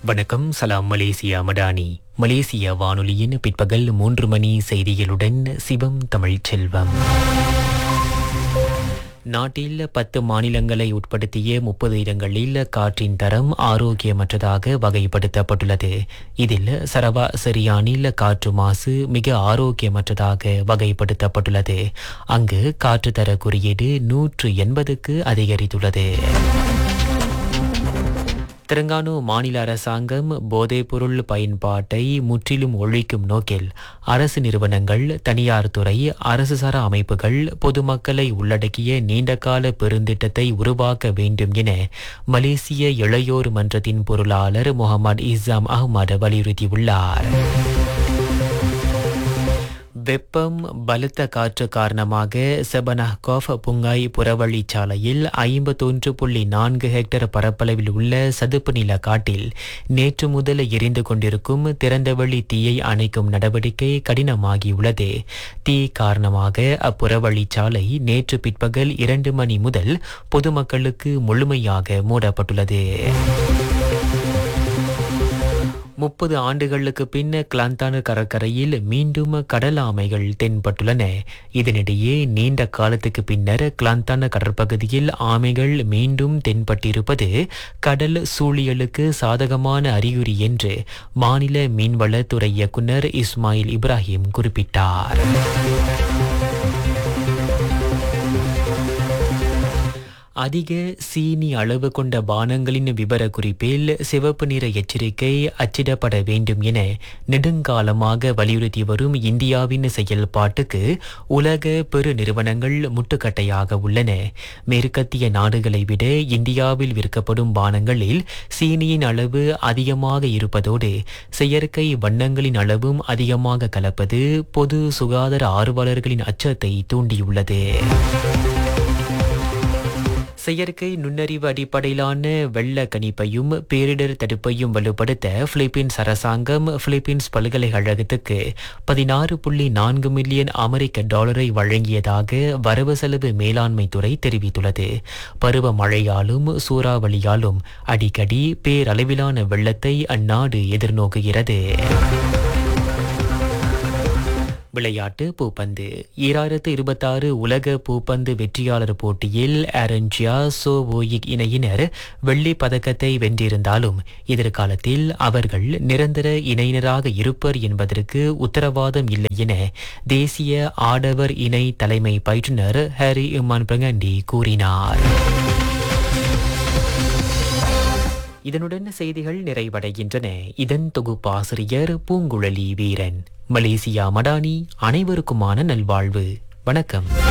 வணக்கம் சலாம் மலேசியா மடானி மலேசிய வானொலியின் பிற்பகல் மூன்று மணி செய்திகளுடன் சிவம் தமிழ்ச் செல்வம் நாட்டில் பத்து மாநிலங்களை உட்படுத்திய முப்பது இடங்களில் காற்றின் தரம் ஆரோக்கியமற்றதாக வகைப்படுத்தப்பட்டுள்ளது இதில் சரவா சரியானில் காற்று மாசு மிக ஆரோக்கியமற்றதாக வகைப்படுத்தப்பட்டுள்ளது அங்கு காற்று தர குறியீடு நூற்று எண்பதுக்கு அதிகரித்துள்ளது தெலங்கானா மாநில அரசாங்கம் போதைப்பொருள் பயன்பாட்டை முற்றிலும் ஒழிக்கும் நோக்கில் அரசு நிறுவனங்கள் தனியார் துறை அரசு சாரா அமைப்புகள் பொதுமக்களை உள்ளடக்கிய நீண்டகால பெருந்திட்டத்தை உருவாக்க வேண்டும் என மலேசிய இளையோர் மன்றத்தின் பொருளாளர் முகமது இஸ்ஸாம் அஹ்மத் வலியுறுத்தியுள்ளார் வெப்பம் பலத்த காற்று காரணமாக செபனஹ்காஃப் புங்காய் புறவழிச்சாலையில் ஐம்பத்தொன்று புள்ளி நான்கு ஹெக்டேர் பரப்பளவில் உள்ள சதுப்பு நில காட்டில் நேற்று முதல் எரிந்து கொண்டிருக்கும் திறந்தவெளி தீயை அணைக்கும் நடவடிக்கை கடினமாகியுள்ளது தீ காரணமாக அப்புறவழிச்சாலை நேற்று பிற்பகல் இரண்டு மணி முதல் பொதுமக்களுக்கு முழுமையாக மூடப்பட்டுள்ளது முப்பது ஆண்டுகளுக்கு பின் கிளாந்தான கடற்கரையில் மீண்டும் கடல் ஆமைகள் தென்பட்டுள்ளன இதனிடையே நீண்ட காலத்துக்கு பின்னர் கிளாந்தான கடற்பகுதியில் ஆமைகள் மீண்டும் தென்பட்டிருப்பது கடல் சூழியலுக்கு சாதகமான அறிகுறி என்று மாநில மீன்வளத்துறை இயக்குனர் இஸ்மாயில் இப்ராஹிம் குறிப்பிட்டார் அதிக சீனி அளவு கொண்ட பானங்களின் விவரக்குறிப்பில் சிவப்பு நிற எச்சரிக்கை அச்சிடப்பட வேண்டும் என நெடுங்காலமாக வலியுறுத்தி வரும் இந்தியாவின் செயல்பாட்டுக்கு உலக பெரு நிறுவனங்கள் முட்டுக்கட்டையாக உள்ளன மேற்கத்திய நாடுகளை விட இந்தியாவில் விற்கப்படும் பானங்களில் சீனியின் அளவு அதிகமாக இருப்பதோடு செயற்கை வண்ணங்களின் அளவும் அதிகமாக கலப்பது பொது சுகாதார ஆர்வலர்களின் அச்சத்தை தூண்டியுள்ளது செயற்கை நுண்ணறிவு அடிப்படையிலான வெள்ள கணிப்பையும் பேரிடர் தடுப்பையும் வலுப்படுத்த பிலிப்பீன்ஸ் அரசாங்கம் பிலிப்பீன்ஸ் பல்கலைக்கழகத்துக்கு பதினாறு புள்ளி நான்கு மில்லியன் அமெரிக்க டாலரை வழங்கியதாக வரவு செலவு மேலாண்மை துறை தெரிவித்துள்ளது பருவமழையாலும் சூறாவளியாலும் அடிக்கடி பேரளவிலான வெள்ளத்தை அந்நாடு எதிர்நோக்குகிறது விளையாட்டு பூப்பந்து ஈராயிரத்து இருபத்தாறு உலக பூப்பந்து வெற்றியாளர் போட்டியில் அரஞ்சியா சோவோயிக் இணையினர் வெள்ளி பதக்கத்தை வென்றிருந்தாலும் எதிர்காலத்தில் அவர்கள் நிரந்தர இணையினராக இருப்பர் என்பதற்கு உத்தரவாதம் இல்லை என தேசிய ஆடவர் இணை தலைமை பயிற்றுனர் ஹாரி இமான் பிரகண்டி கூறினார் இதனுடன் செய்திகள் நிறைவடைகின்றன இதன் தொகுப்பாசிரியர் பூங்குழலி வீரன் மலேசியா மடானி அனைவருக்குமான நல்வாழ்வு வணக்கம்